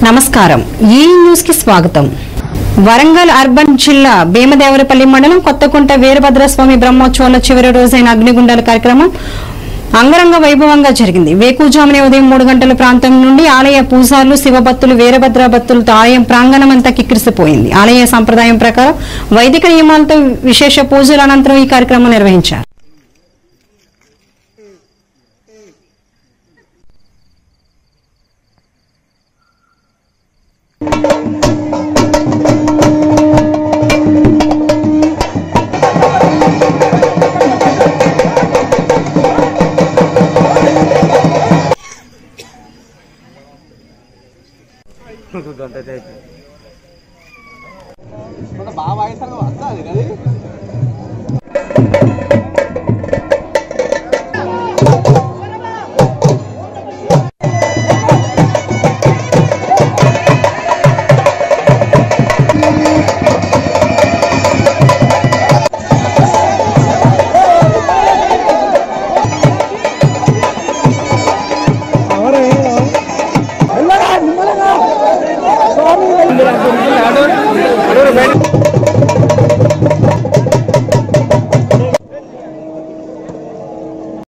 నమస్కారం ఈ న్యూస్ కి స్వాగతం వరంగల్ అర్బన్ జిల్లా భీమదేవరపల్లి మండలం కొత్తకుంట వీరభద్రస్వామి బ్రహ్మోత్సవాల చివరి రోజైన అగ్నిగుండాల కార్యక్రమం అంగరంగ వైభవంగా జరిగింది వేకుజామునే ఉదయం మూడు గంటల ప్రాంతం నుండి ఆలయ పూజారులు శివభక్తులు వీరభద్ర భక్తులతో ఆలయం ప్రాంగణం అంతా కిక్కిరిసిపోయింది ఆలయ సంప్రదాయం ప్రకారం వైదిక నియమాలతో విశేష పూజల అనంతరం ఈ కార్యక్రమం నిర్వహించారు గంట అయితే బాగా వాయిస్తారు వస్తుంది కదా అడూరు బయట